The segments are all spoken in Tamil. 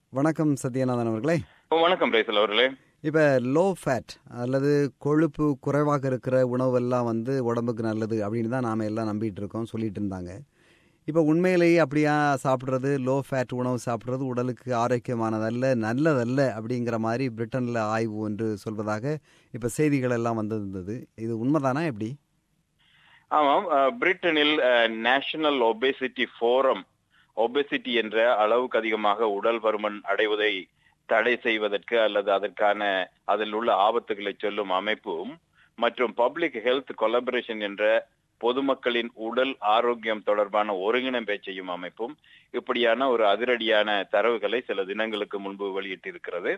வணக்கம் சத்யநாதன் அவர்களே வணக்கம் ரைசல் அவர்களே இப்போ லோ ஃபேட் அல்லது கொழுப்பு குறைவாக இருக்கிற உணவெல்லாம் வந்து உடம்புக்கு நல்லது அப்படின்னு தான் நாம் எல்லாம் நம்பிட்டு இருக்கோம் சொல்லிட்டு இருந்தாங்க இப்போ உண்மையிலேயே அப்படியா சாப்பிட்றது லோ ஃபேட் உணவு சாப்பிட்றது உடலுக்கு ஆரோக்கியமானதல்ல நல்லதல்ல அப்படிங்கிற மாதிரி பிரிட்டனில் ஆய்வு ஒன்று சொல்வதாக இப்போ செய்திகள் எல்லாம் வந்திருந்தது இது உண்மைதானா எப்படி ஆமாம் அஹ், பிரிட்டனில் நேஷனல் ஒபேசிட்டி ஃபோரம் ஒபேசிட்டி என்ற அளவுக்கு அதிகமாக உடல் பருமன் அடைவதை தடை செய்வதற்கு அல்லது அதற்கான அதில் உள்ள ஆபத்துகளை சொல்லும் அமைப்பும் மற்றும் பப்ளிக் ஹெல்த் கொலபரேஷன் என்ற பொதுமக்களின் உடல் ஆரோக்கியம் தொடர்பான ஒருங்கிணைப்பை செய்யும் அமைப்பும் இப்படியான ஒரு அதிரடியான தரவுகளை சில தினங்களுக்கு முன்பு வெளியிட்டிருக்கிறது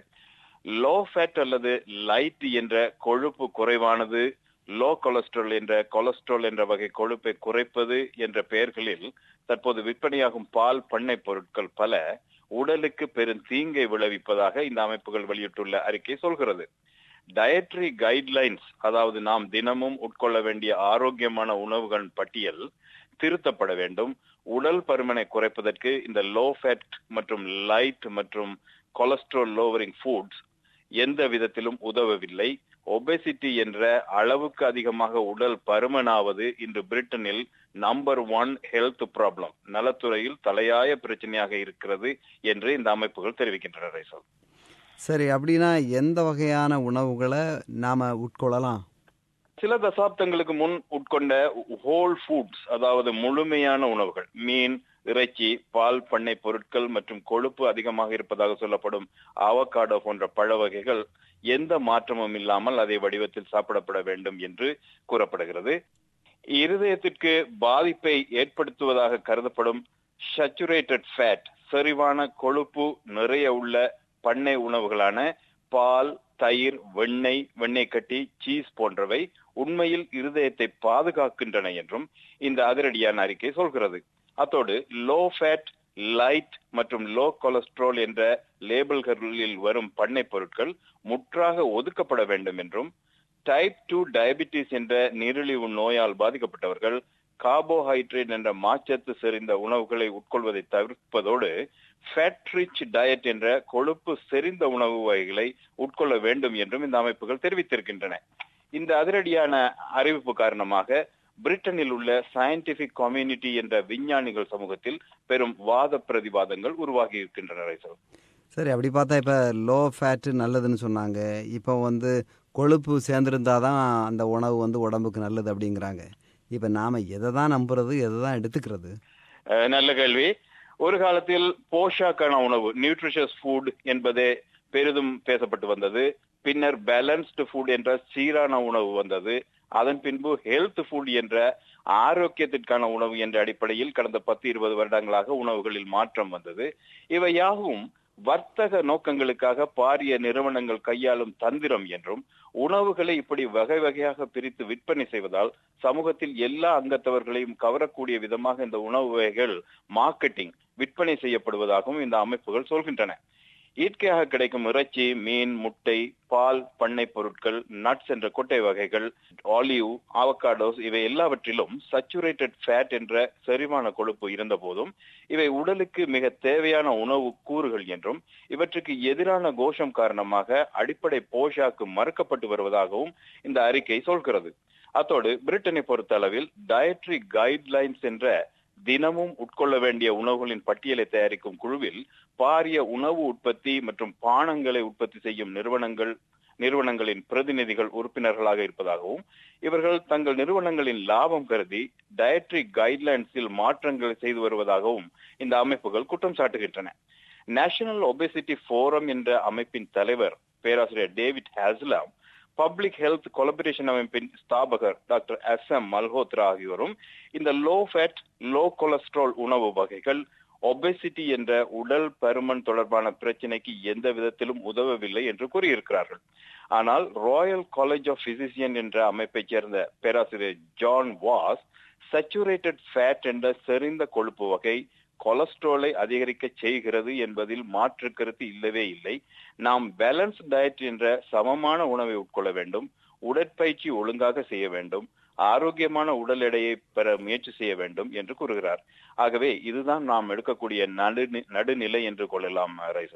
லோ ஃபேட் அல்லது லைட் என்ற கொழுப்பு குறைவானது லோ கொலஸ்ட்ரால் என்ற கொலஸ்ட்ரால் என்ற வகை கொழுப்பை குறைப்பது என்ற பெயர்களில் தற்போது விற்பனையாகும் பால் பண்ணை பொருட்கள் பல உடலுக்கு பெரும் தீங்கை விளைவிப்பதாக இந்த அமைப்புகள் வெளியிட்டுள்ள அறிக்கை சொல்கிறது டயட்ரி கைட்லைன்ஸ் அதாவது நாம் தினமும் உட்கொள்ள வேண்டிய ஆரோக்கியமான உணவுகள் பட்டியல் திருத்தப்பட வேண்டும் உடல் பருமனை குறைப்பதற்கு இந்த லோ ஃபேட் மற்றும் லைட் மற்றும் கொலஸ்ட்ரால் லோவரிங் ஃபுட்ஸ் எந்த விதத்திலும் உதவவில்லை ஒபேசிட்டி என்ற அளவுக்கு அதிகமாக உடல் பருமனாவது இன்று பிரிட்டனில் நம்பர் ஒன் ஹெல்த் ப்ராப்ளம் நலத்துறையில் தலையாய பிரச்சனையாக இருக்கிறது என்று இந்த அமைப்புகள் தெரிவிக்கின்றன ரைசல் சரி அப்படின்னா எந்த வகையான உணவுகளை நாம் உட்கொள்ளலாம் சில தசாப்தங்களுக்கு முன் உட்கொண்ட ஹோல் ஃபுட்ஸ் அதாவது முழுமையான உணவுகள் மீன் இறைச்சி பால் பண்ணை பொருட்கள் மற்றும் கொழுப்பு அதிகமாக இருப்பதாக சொல்லப்படும் அவகாடோ போன்ற பழ வகைகள் எந்த மாற்றமும் இல்லாமல் அதே வடிவத்தில் சாப்பிடப்பட வேண்டும் என்று கூறப்படுகிறது இருதயத்திற்கு பாதிப்பை ஏற்படுத்துவதாக கருதப்படும் சச்சுரேட்டட் ஃபேட் செறிவான கொழுப்பு நிறைய உள்ள பண்ணை உணவுகளான பால் தயிர் வெண்ணெய் வெண்ணெய் கட்டி சீஸ் போன்றவை உண்மையில் இருதயத்தை பாதுகாக்கின்றன என்றும் இந்த அதிரடியான அறிக்கை சொல்கிறது அத்தோடு லோ ஃபேட் லைட் மற்றும் லோ கொலஸ்ட்ரால் என்ற லேபிள்களில் வரும் பண்ணை பொருட்கள் முற்றாக ஒதுக்கப்பட வேண்டும் என்றும் டைப் டூ டயபிட்டிஸ் என்ற நீரிழிவு நோயால் பாதிக்கப்பட்டவர்கள் கார்போஹைட்ரேட் என்ற மாச்சத்து செறிந்த உணவுகளை உட்கொள்வதை தவிர்ப்பதோடு ஃபேட் ரிச் டயட் என்ற கொழுப்பு செறிந்த உணவு வகைகளை உட்கொள்ள வேண்டும் என்றும் இந்த அமைப்புகள் தெரிவித்திருக்கின்றன இந்த அதிரடியான அறிவிப்பு காரணமாக பிரிட்டனில் உள்ள சயின்டிபிக் கம்யூனிட்டி என்ற விஞ்ஞானிகள் சமூகத்தில் பெரும் வாத பிரதிவாதங்கள் உருவாகி இருக்கின்றன ரைசல் சரி அப்படி பார்த்தா இப்போ லோ ஃபேட்டு நல்லதுன்னு சொன்னாங்க இப்போ வந்து கொழுப்பு சேர்ந்துருந்தா தான் அந்த உணவு வந்து உடம்புக்கு நல்லது அப்படிங்கிறாங்க இப்போ நாம் எதை தான் நம்புறது எதை தான் எடுத்துக்கிறது அஹ், நல்ல கேள்வி ஒரு காலத்தில் போஷாக்கான உணவு நியூட்ரிஷஸ் ஃபுட் என்பதே பெரிதும் பேசப்பட்டு வந்தது பின்னர் பேலன்ஸ்டு ஃபுட் என்ற சீரான உணவு வந்தது அதன் பின்பு ஹெல்த் ஃபுட் என்ற ஆரோக்கியத்திற்கான உணவு என்ற அடிப்படையில் கடந்த பத்து இருபது வருடங்களாக உணவுகளில் மாற்றம் வந்தது இவை யாவும் வர்த்தக நோக்கங்களுக்காக பாரிய நிறுவனங்கள் கையாளும் தந்திரம் என்றும் உணவுகளை இப்படி வகை வகையாக பிரித்து விற்பனை செய்வதால் சமூகத்தில் எல்லா அங்கத்தவர்களையும் கவரக்கூடிய விதமாக இந்த உணவு வகைகள் மார்க்கெட்டிங் விற்பனை செய்யப்படுவதாகவும் இந்த அமைப்புகள் சொல்கின்றன இயற்கையாக கிடைக்கும் இறைச்சி மீன் முட்டை பால் பண்ணை பொருட்கள் நட்ஸ் என்ற கொட்டை வகைகள் ஆலிவ் அவகாடோஸ் இவை எல்லாவற்றிலும் சச்சுரேட்டட் ஃபேட் என்ற செரிமான கொழுப்பு இருந்த போதும் இவை உடலுக்கு மிக தேவையான உணவு கூறுகள் என்றும் இவற்றுக்கு எதிரான கோஷம் காரணமாக அடிப்படை போஷாக்கு மறுக்கப்பட்டு வருவதாகவும் இந்த அறிக்கை சொல்கிறது அத்தோடு பிரிட்டனை பொறுத்த அளவில் டயட்ரி கைட்லைன்ஸ் என்ற தினமும் உட்கொள்ள வேண்டிய உணவுகளின் பட்டியலை தயாரிக்கும் குழுவில் பாரிய உணவு உற்பத்தி மற்றும் பானங்களை உற்பத்தி செய்யும் நிறுவனங்கள் நிறுவனங்களின் பிரதிநிதிகள் உறுப்பினர்களாக இருப்பதாகவும் இவர்கள் தங்கள் நிறுவனங்களின் லாபம் கருதி டயட்ரி கைட்லைன்ஸில் மாற்றங்களை செய்து வருவதாகவும் இந்த அமைப்புகள் குற்றம் சாட்டுகின்றன நேஷனல் ஒபேசிட்டி ஃபோரம் என்ற அமைப்பின் தலைவர் பேராசிரியர் David Haslam public health collaboration அமைப்பின் ஸ்தாபகர் டாக்டர் எஸ் எம் மல்ஹோத்ரா ஆகியோரும் இந்த லோ ஃபேட் லோ கொலஸ்ட்ரால் உணவு வகைகள் ஒபேசிட்டி என்ற உடல் பருமன் தொடர்பான பிரச்சனைக்கு எந்த விதத்திலும் உதவவில்லை என்று கூறியிருக்கிறார்கள் ஆனால் ராயல் காலேஜ் ஆஃப் பிசிசியன் என்ற அமைப்பைச் சேர்ந்த பேராசிரியர் ஜான் வாஸ் சச்சுரேட்டட் ஃபேட் என்ற செறிந்த கொழுப்பு வகை கொலஸ்ட்ராலை அதிகரிக்க செய்கிறது என்பதில் மாற்று கருத்து இல்லவே இல்லை நாம் பேலன்ஸ் டயட் என்ற சமமான உணவை உட்கொள்ள வேண்டும் உடற்பயிற்சி ஒழுங்காக செய்ய வேண்டும் ஆரோக்கியமான உடல் எடையை பெற முயற்சி செய்ய வேண்டும் என்று கூறுகிறார் ஆகவே இதுதான் நாம் எடுக்கக்கூடிய நடு நடுநிலை என்று கொள்ளலாம் ரைசல்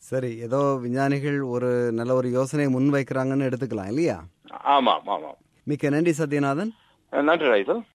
சரி ஏதோ விஞ்ஞானிகள் ஒரு நல்ல ஒரு யோசனையை முன்வைக்கிறாங்கன்னு எடுத்துக்கலாம் இல்லையா ஆமாம் ஆமாம் மிக்க நன்றி சத்யநாதன் நன்றி ரைசல்